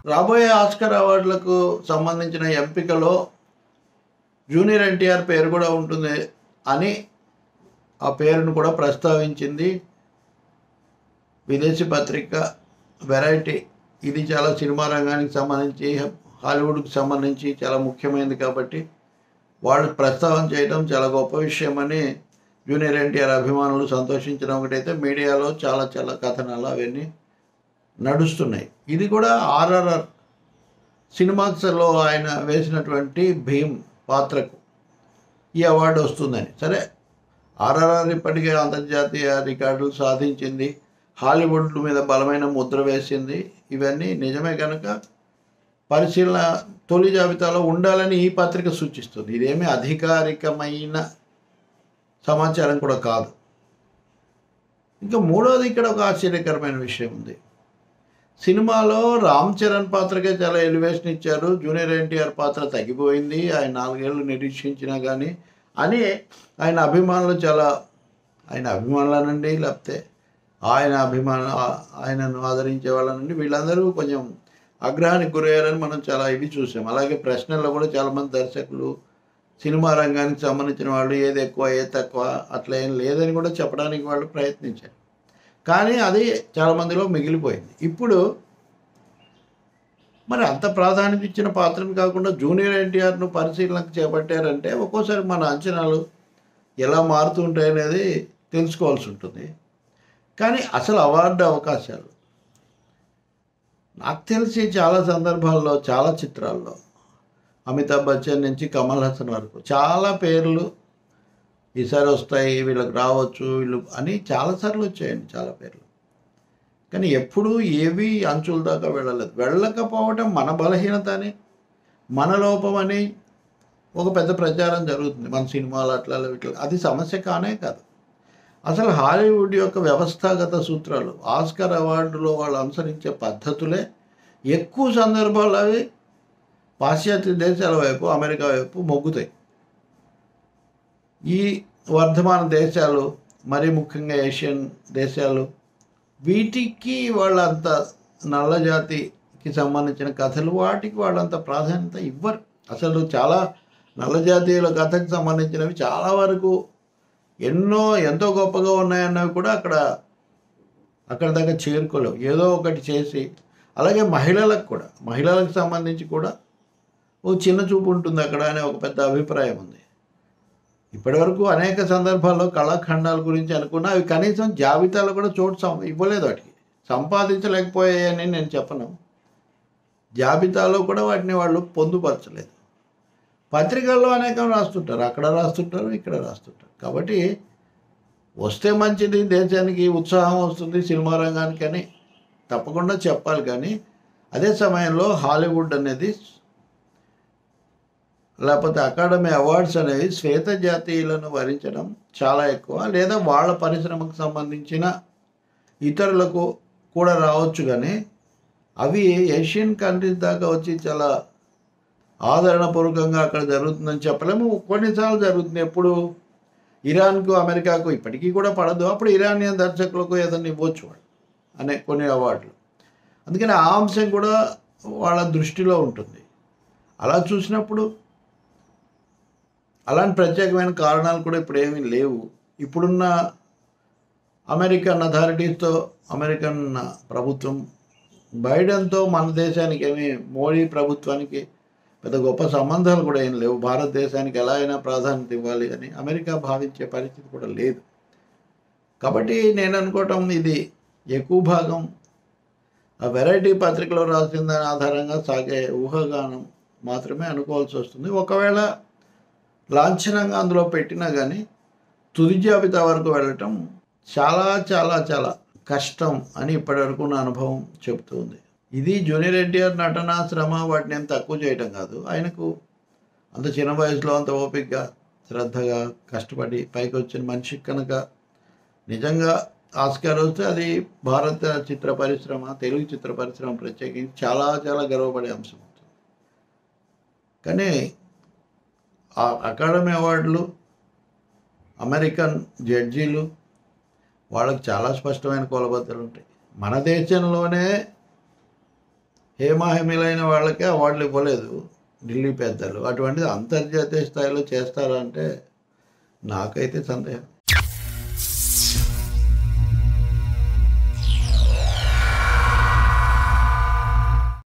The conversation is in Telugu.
రాబోయే ఆస్కర్ అవార్డులకు సంబంధించిన ఎంపికలో జూనియర్ ఎన్టీఆర్ పేరు కూడా ఉంటుంది అని ఆ పేరును కూడా ప్రస్తావించింది విదేశీ పత్రిక వెరైటీ ఇది చాలా సినిమా రంగానికి సంబంధించి హాలీవుడ్కి సంబంధించి చాలా ముఖ్యమైనది కాబట్టి వాళ్ళు ప్రస్తావన చేయడం చాలా గొప్ప విషయమని జూనియర్ ఎన్టీఆర్ అభిమానులు సంతోషించడం ఒకటైతే మీడియాలో చాలా చాలా కథనాలు అవన్నీ నడుస్తున్నాయి ఇది కూడా ఆర్ఆర్ఆర్ సినిమాస్లో ఆయన వేసినటువంటి భీమ్ పాత్రకు ఈ అవార్డు వస్తుందని సరే ఆర్ఆర్ఆర్ ఇప్పటికే అంతర్జాతీయ రికార్డులు సాధించింది హాలీవుడ్ మీద బలమైన ముద్ర వేసింది ఇవన్నీ నిజమే కనుక పరిశీలన తొలి జాబితాలో ఉండాలని ఈ పత్రిక సూచిస్తుంది ఇదేమీ అధికారికమైన సమాచారం కూడా కాదు ఇంకా మూడోది ఇక్కడ ఒక ఆశ్చర్యకరమైన విషయం ఉంది సినిమాలో రామ్ చరణ్ పాత్రకే చాలా ఎలివేషన్ ఇచ్చారు జూనియర్ ఎన్టీఆర్ పాత్ర తగ్గిపోయింది ఆయన నాలుగేళ్ళు నిరీక్షించినా కానీ అని ఆయన అభిమానులు చాలా ఆయన అభిమానులనండి లేకపోతే ఆయన అభిమాన ఆ- ఆయనను ఆదరించే వాళ్ళనండి వీళ్ళందరూ కొంచెం ఆగ్రహానికి గురయ్యారని మనం చాలా ఇవి చూసాం అలాగే ప్రశ్నల్లో కూడా చాలామంది దర్శకులు సినిమా రంగానికి సంబంధించిన వాళ్ళు ఏది ఎక్కువ ఏది తక్కువ అట్లా ఏం లేదని కూడా చెప్పడానికి వాళ్ళు ప్రయత్నించారు కానీ అది చాలామందిలో మిగిలిపోయింది ఇప్పుడు మరి అంత ప్రాధాన్యత ఇచ్చిన పాత్రను కాకుండా జూనియర్ ఎన్టీఆర్ను పరిశీలనకు చేపట్టారంటే ఒక్కోసారి మన అంచనాలు ఎలా మారుతూ ఉంటాయనేది తెలుసుకోవాల్సి ఉంటుంది కానీ అసలు అవార్డు అవకాశాలు నాకు తెలిసి చాలా సందర్భాల్లో చాలా చిత్రాల్లో అమితాబ్ బచ్చన్ నుంచి కమల్ హాసన్ వరకు చాలా పేర్లు ఈసారి వస్తాయి వీళ్ళకి రావచ్చు వీళ్ళు అని చాలాసార్లు వచ్చాయండి చాలా పేర్లు కానీ ఎప్పుడూ ఏవి అంచుల దాకా వెళ్ళలేదు వెళ్ళకపోవటం మన బలహీనత అని మన లోపం అని ఒక పెద్ద ప్రచారం జరుగుతుంది మన సినిమాలు అట్లా ఇట్లా అది సమస్య కానే కాదు అసలు హాలీవుడ్ యొక్క వ్యవస్థాగత సూత్రాలు ఆస్కర్ అవార్డులో వాళ్ళు అనుసరించే పద్ధతులే ఎక్కువ సందర్భాలు అవి పాశ్చాత్య దేశాల వైపు అమెరికా వైపు మొగ్గుతాయి ఈ వర్ధమాన దేశాలు మరీ ముఖ్యంగా ఏషియన్ దేశాలు వీటికి వాళ్ళంత నల్ల జాతికి సంబంధించిన కథలు వాటికి వాళ్ళంత ప్రాధాన్యత ఇవ్వరు అసలు చాలా నల్ల జాతీయుల కథకు సంబంధించినవి చాలా వరకు ఎన్నో ఎంతో గొప్పగా ఉన్నాయన్నవి కూడా అక్కడ అక్కడ దాకా చేరుకోలేవు ఏదో ఒకటి చేసి అలాగే మహిళలకు కూడా మహిళలకు సంబంధించి కూడా ఓ చిన్న చూపు ఉంటుంది అక్కడ అనే ఒక పెద్ద అభిప్రాయం ఉంది ఇప్పటివరకు అనేక సందర్భాల్లో కళాఖండాల గురించి అనుకున్నా అవి కనీసం జాబితాలో కూడా చోటు సం ఇవ్వలేదు వాటికి సంపాదించలేకపోయాయని నేను చెప్పను జాబితాలో కూడా వాటిని వాళ్ళు పొందుపరచలేదు పత్రికల్లో అనేకం రాస్తుంటారు అక్కడ రాస్తుంటారు ఇక్కడ రాస్తుంటారు కాబట్టి వస్తే మంచిది దేశానికి ఉత్సాహం వస్తుంది సినిమా రంగానికి అని తప్పకుండా చెప్పాలి కానీ అదే సమయంలో హాలీవుడ్ అనేది లేకపోతే అకాడమీ అవార్డ్స్ అనేవి శ్వేత జాతీయులను వరించడం చాలా ఎక్కువ లేదా వాళ్ళ పరిశ్రమకు సంబంధించిన ఇతరులకు కూడా రావచ్చు కానీ అవి ఏషియన్ కంట్రీస్ దాకా వచ్చి చాలా ఆదరణపూర్వకంగా అక్కడ జరుగుతుందని చెప్పలేము కొన్నిసార్లు జరుగుతుంది ఎప్పుడు ఇరాన్కు అమెరికాకు ఇప్పటికీ కూడా పడదు అప్పుడు ఇరానియన్ దర్శకులకు ఏదైనా ఇవ్వచ్చు వాళ్ళు అనే కొన్ని అవార్డులు అందుకని ఆ అంశం కూడా వాళ్ళ దృష్టిలో ఉంటుంది అలా చూసినప్పుడు అలాంటి ప్రత్యేకమైన కారణాలు కూడా ఇప్పుడు ఏమీ లేవు ఇప్పుడున్న అమెరికన్ అథారిటీస్తో అమెరికన్ ప్రభుత్వం బైడెన్తో మన దేశానికి ఏమి మోడీ ప్రభుత్వానికి పెద్ద గొప్ప సంబంధాలు కూడా ఏం లేవు భారతదేశానికి ఎలా అయినా ప్రాధాన్యత ఇవ్వాలి అని అమెరికా భావించే పరిస్థితి కూడా లేదు కాబట్టి నేను అనుకోవటం ఇది ఎక్కువ భాగం ఆ వెరైటీ పత్రికలో రాసిన దాని ఆధారంగా సాగే ఊహాగానం మాత్రమే అనుకోవాల్సి వస్తుంది ఒకవేళ లాంఛనంగా అందులో పెట్టినా కానీ తుది జాబితా వరకు వెళ్ళటం చాలా చాలా చాలా కష్టం అని ఇప్పటివరకు నా అనుభవం చెబుతుంది ఇది జూనియర్ ఎన్టీఆర్ నటన శ్రమ వాటిని ఏం తక్కువ చేయటం కాదు ఆయనకు అంత చిన్న వయసులో అంత ఓపికగా శ్రద్ధగా కష్టపడి పైకి వచ్చిన మనిషి కనుక నిజంగా ఆస్కార్ వస్తే అది భారత చిత్ర పరిశ్రమ తెలుగు చిత్ర పరిశ్రమ ప్రత్యేకించి చాలా చాలా గర్వపడే అంశం అవుతుంది కానీ ఆ అకాడమీ అవార్డులు అమెరికన్ జడ్జీలు వాళ్ళకి చాలా స్పష్టమైన కొలబద్దలు ఉంటాయి మన దేశంలోనే హేమాహేమీలైన వాళ్ళకే అవార్డులు ఇవ్వలేదు ఢిల్లీ పెద్దలు అటువంటిది అంతర్జాతీయ స్థాయిలో చేస్తారా అంటే నాకైతే సందేహం